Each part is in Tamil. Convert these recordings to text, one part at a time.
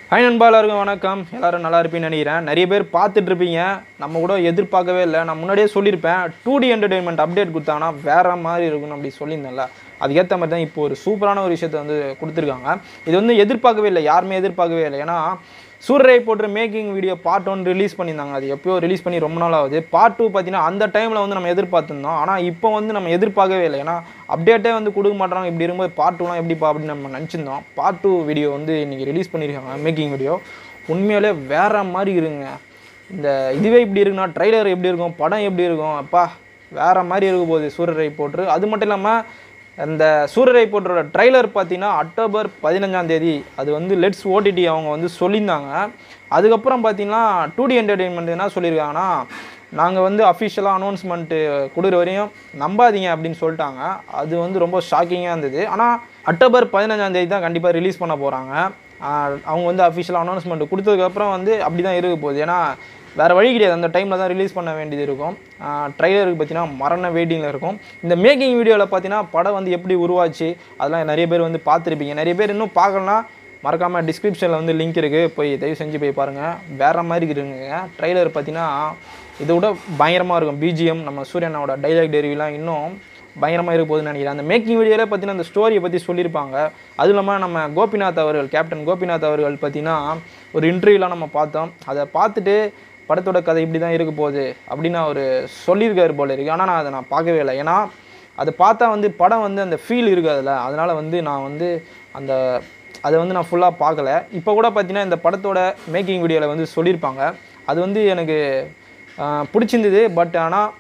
ஹாய் நண்பா எல்லாருக்கும் வணக்கம் எல்லாரும் நல்லா இருப்பீங்கன்னு நினைக்கிறேன் நிறைய பேர் பார்த்துட்டு இருப்பீங்க நம்ம கூட எதிர்பார்க்கவே இல்லை நான் முன்னாடியே சொல்லியிருப்பேன் டூ டி என்டர்டெயின்மெண்ட் அப்டேட் கொடுத்தாங்கன்னா வேற மாதிரி இருக்கும் அப்படி சொல்லியிருந்தேன்ல அதுக்கேற்ற மாதிரி தான் இப்போ ஒரு சூப்பரான ஒரு விஷயத்தை வந்து கொடுத்துருக்காங்க இது வந்து எதிர்பார்க்கவே இல்லை யாருமே எதிர்பார்க்கவே இல்லை ஏன்னா Soorarai Pottru making video part one release பண்ணியிருந்தாங்க அது எப்பயோ ரிலீஸ் பண்ணி ரொம்ப நாள் ஆகுது பார்ட் டூ பார்த்தீங்கன்னா அந்த டைமில் வந்து நம்ம எதிர்பார்த்துருந்தோம் ஆனால் இப்போ வந்து நம்ம எதிர்பார்க்கவே இல்லை ஏன்னா அப்டேட்டே வந்து கொடுக்க மாட்டாங்க இப்படி இருக்கும்போது பார்ட் டூலாம் எப்படிப்பா அப்படின்னு நம்ம நினச்சிருந்தோம் பார்ட் டூ வீடியோ வந்து இன்றைக்கி ரிலீஸ் பண்ணியிருக்காங்க மேக்கிங் வீடியோ உண்மையிலே வேற மாதிரி இருக்குங்க இந்த இதுவே இப்படி இருக்குன்னா ட்ரைலர் எப்படி இருக்கும் படம் எப்படி இருக்கும் அப்பா வேற மாதிரி இருக்க போகுது சூரரை போட்டு அது மட்டும் இல்லாமல் அந்த சூரரை போட்டோட ட்ரைலர் பார்த்தீங்கன்னா அக்டோபர் பதினஞ்சாம் தேதி அது வந்து லெட்ஸ் ஓடிடி அவங்க வந்து சொல்லியிருந்தாங்க அதுக்கப்புறம் பார்த்தீங்கன்னா டூ டி என்டர்டெயின்மெண்ட் என்ன சொல்லியிருக்காங்கன்னா நாங்கள் வந்து அஃபிஷியலாக அனௌன்ஸ்மெண்ட்டு கொடுக்குற வரையும் நம்பாதீங்க அப்படின்னு சொல்லிட்டாங்க அது வந்து ரொம்ப ஷாக்கிங்காக இருந்தது ஆனால் அக்டோபர் பதினஞ்சாம் தேதி தான் கண்டிப்பாக ரிலீஸ் பண்ண போகிறாங்க அவங்க வந்து அஃபிஷியலாக அனௌன்ஸ்மெண்ட் கொடுத்ததுக்கப்புறம் வந்து அப்படி தான் இருக்க போகுது ஏன்னா வேறு வழி கிடையாது அந்த டைமில் தான் ரிலீஸ் பண்ண வேண்டியது இருக்கும் ட்ரைலருக்கு பார்த்தீங்கன்னா மரண வெயிட்டிங்கில் இருக்கும் இந்த மேக்கிங் வீடியோவில் பார்த்தீங்கன்னா படம் வந்து எப்படி உருவாச்சு அதெல்லாம் நிறைய பேர் வந்து பார்த்துருப்பீங்க நிறைய பேர் இன்னும் பார்க்கலனா மறக்காமல் டிஸ்கிரிப்ஷனில் வந்து லிங்க் இருக்குது போய் தயவு செஞ்சு போய் பாருங்கள் வேறு மாதிரி இருக்குங்க ட்ரைலர் பார்த்தீங்கன்னா இதை விட பயங்கரமாக இருக்கும் பிஜிஎம் நம்ம சூரியனோட டைலாக் டெரிவிலாம் இன்னும் பயங்கரமாக இருக்க போகுதுன்னு நினைக்கிறேன் அந்த மேக்கிங் வீடியோவில் பார்த்தீங்கன்னா அந்த ஸ்டோரியை பற்றி சொல்லியிருப்பாங்க அதுவும் இல்லாமல் நம்ம கோபிநாத் அவர்கள் கேப்டன் கோபிநாத் அவர்கள் பார்த்தீங்கன்னா ஒரு இன்டர்வியூலாம் நம்ம பார்த்தோம் அதை பார்த்துட்டு படத்தோட கதை இப்படி தான் இருக்க போகுது அப்படின்னு அவர் சொல்லியிருக்காரு போல இருக்கு ஆனால் நான் அதை நான் பார்க்கவே இல்லை ஏன்னா அதை பார்த்தா வந்து படம் வந்து அந்த ஃபீல் இருக்காதுல்ல அதனால் வந்து நான் வந்து அந்த அதை வந்து நான் ஃபுல்லாக பார்க்கல இப்போ கூட பார்த்தீங்கன்னா இந்த படத்தோட மேக்கிங் வீடியோவில் வந்து சொல்லியிருப்பாங்க அது வந்து எனக்கு ஆஹ், பிடிச்சிருந்தது பட் ஆனால்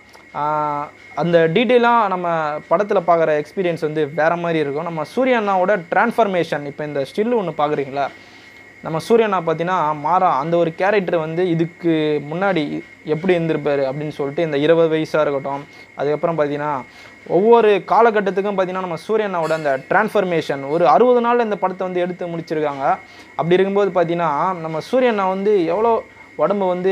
அந்த டீட்டெயிலாக நம்ம படத்தில் பார்க்குற எக்ஸ்பீரியன்ஸ் வந்து வேறு மாதிரி இருக்கும் நம்ம சூரிய அண்ணாவோட டிரான்ஸ்ஃபர்மேஷன் இப்போ இந்த ஸ்டில் ஒன்று பார்க்குறீங்களா நம்ம சூரியனா பார்த்தீங்கன்னா மாறா அந்த ஒரு கேரக்டர் வந்து இதுக்கு முன்னாடி எப்படி இருந்திருப்பாரு அப்படின்னு சொல்லிட்டு இந்த இருபது வயசாக இருக்கட்டும் அதுக்கப்புறம் பார்த்தீங்கன்னா ஒவ்வொரு காலகட்டத்துக்கும் பார்த்தீங்கன்னா நம்ம சூரியனாவோட அந்த டிரான்ஸ்ஃபர்மேஷன் ஒரு அறுபது நாளில் இந்த படத்தை வந்து எடுத்து முடிச்சிருக்காங்க அப்படி இருக்கும்போது பார்த்தீங்கன்னா நம்ம சூரியனா வந்து எவ்வளோ உடம்பு வந்து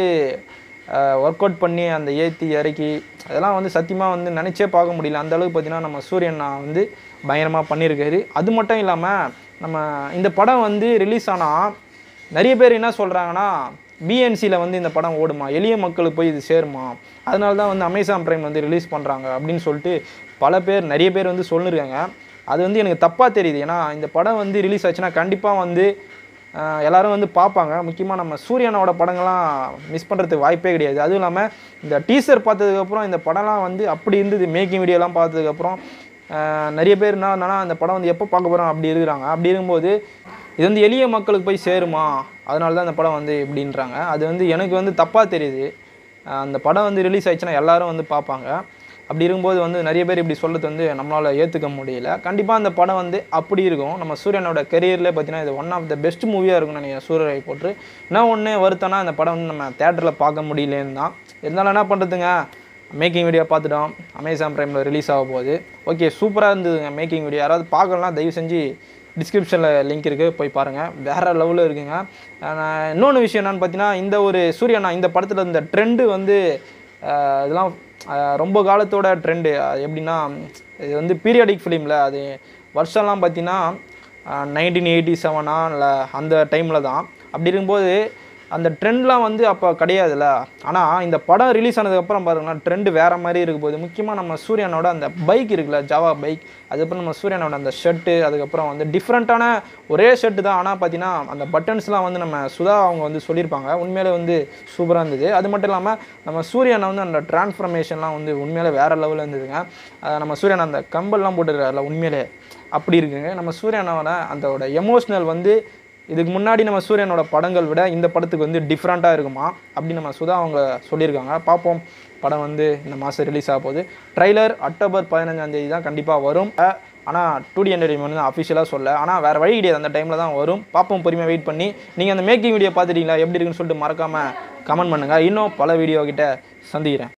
ஒர்க் அவுட் பண்ணி அந்த ஏற்றி இறக்கி அதெல்லாம் வந்து சத்தியமாக வந்து நினச்சே பார்க்க முடியல அந்த அளவுக்கு பார்த்தீங்கன்னா நம்ம சூரியனா வந்து பயங்கரமாக பண்ணியிருக்காரு அது மட்டும் இல்லாமல் நம்ம இந்த படம் வந்து ரிலீஸ் ஆனால் நிறைய பேர் என்ன சொல்கிறாங்கன்னா பிஎன்சியில் வந்து இந்த படம் ஓடுமா எளிய மக்களுக்கு போய் இது சேருமா அதனால தான் வந்து அமேசான் பிரைம் வந்து ரிலீஸ் பண்ணுறாங்க அப்படின்னு சொல்லிட்டு பல பேர் நிறைய பேர் வந்து சொல்லியிருக்காங்க அது வந்து எனக்கு தப்பாக தெரியுது ஏன்னா இந்த படம் வந்து ரிலீஸ் ஆச்சுன்னா கண்டிப்பாக வந்து ஆஹ், எல்லாரும் வந்து பார்ப்பாங்க முக்கியமாக நம்ம சூரியனோட படங்கள்லாம் மிஸ் பண்ணுறதுக்கு வாய்ப்பே கிடையாது அதுவும் இல்லாமல் இந்த டீசர் பார்த்ததுக்கப்புறம் இந்த படம்லாம் வந்து அப்படி இருந்தது மேக்கிங் வீடியோலாம் பார்த்ததுக்கப்புறம் ஆஹ், நிறைய பேர் என்ன என்னன்னா அந்த படம் வந்து எப்போ பார்க்க போகிறோம் அப்படி இருக்கிறாங்க அப்படி இருக்கும்போது இது வந்து எளிய மக்களுக்கு போய் சேருமா அதனால தான் அந்த படம் வந்து இப்படின்றாங்க அது வந்து எனக்கு வந்து தப்பாக தெரியுது ஆஹ், அந்த படம் வந்து ரிலீஸ் ஆயிடுச்சுன்னா எல்லாரும் வந்து பார்ப்பாங்க அப்படி இருக்கும்போது வந்து நிறைய பேர் இப்படி சொல்றது வந்து நம்மளால் ஏற்றுக்க முடியல கண்டிப்பாக அந்த படம் வந்து அப்படி இருக்கும் நம்ம சூரியனோட கெரியர்லேயே பார்த்தீங்கன்னா இது ஒன் ஆஃப் த பெஸ்ட் மூவியாக இருக்கும்னு நினைக்கிறேன் சூரியரை போட்டு என்ன ஒன்று வருத்தம்னா அந்த படம் வந்து நம்ம தேட்டரில் பார்க்க முடியலன்னு தான் இருந்தாலும் என்ன பண்ணுறதுங்க மேக்கிங் வீடியோ பார்த்துட்டோம் அமேசான் ப்ரைமில் ரிலீஸ் ஆக போகுது ஓகே சூப்பராக இருந்ததுங்க மேக்கிங் வீடியோ யாராவது பார்க்கலாம் தயவு செஞ்சு டிஸ்கிரிப்ஷனில் லிங்க் இருக்குது போய் பாருங்கள் வேறு லெவலில் இருக்குங்க ஆஹ் இன்னொன்று விஷயம் என்னன்னு பார்த்தீங்கன்னா இந்த ஒரு சூரியனா இந்த படத்தில் இந்த ட்ரெண்டு வந்து ஆஹ் இதெல்லாம் ஆஹ் ரொம்ப காலத்தோட ட்ரெண்டு எப்படின்னா இது வந்து பீரியாடிக் ஃபிலிமில் அது வருஷம்லாம் பார்த்தீங்கன்னா நைன்டீன் எயிட்டி செவனா இல்லை அந்த டைமில் தான் அப்படி இருக்கும்போது அந்த ட்ரெண்ட்லாம் வந்து அப்போ கிடையாதுல்ல ஆனால் இந்த படம் ரிலீஸ் ஆனதுக்கப்புறம் பாருங்களேன் ட்ரெண்டு வேறு மாதிரி இருக்க போகுது முக்கியமாக நம்ம சூரியனோட அந்த பைக் இருக்குல்ல ஜாவா பைக் அதுக்கப்புறம் நம்ம சூரியனோட அந்த ஷர்ட்டு அதுக்கப்புறம் வந்து டிஃப்ரெண்ட்டான ஒரே ஷர்ட்டு தான் ஆனால் பார்த்தீங்கன்னா அந்த பட்டன்ஸ்லாம் வந்து நம்ம சுதா அவங்க வந்து சொல்லியிருப்பாங்க உண்மையிலே வந்து சூப்பராக இருந்தது அது மட்டும் இல்லாமல் நம்ம சூரியனை வந்து அந்த டிரான்ஸ்ஃபர்மேஷன்லாம் வந்து உண்மையிலே வேறு லெவலில் இருந்ததுங்க அஹ் நம்ம சூரியன் அந்த கம்பல்லாம் போட்டுருக்காருல உண்மையிலே அப்படி இருக்குங்க நம்ம சூரியனோட அதோட எமோஷ்னல் வந்து இதுக்கு முன்னாடி நம்ம சூரியனோட படங்கள் விட இந்த படத்துக்கு வந்து டிஃப்ரெண்ட்டாக இருக்குமா அப்படி நம்ம சுதா அவங்க சொல்லியிருக்காங்க பார்ப்போம் படம் வந்து இந்த மாதம் ரிலீஸ் ஆக போகுது ட்ரைலர் அக்டோபர் பதினஞ்சாம் தேதி தான் கண்டிப்பாக வரும் ஆனால் டூ டி என்டர்டைன்மெண்ட் தான் அஃபிஷியலாக சொல்ல ஆனால் வேறு வழி கிடையாது அந்த டைமில் தான் வரும் பார்ப்போம் பொறுமையாக வெயிட் பண்ணி நீங்கள் அந்த மேக்கிங் வீடியோ பார்த்துட்டீங்களா எப்படி இருக்குன்னு சொல்லிட்டு மறக்காமல் கமெண்ட் பண்ணுங்கள் இன்னும் பல வீடியோ கிட்ட சந்திக்கிறேன்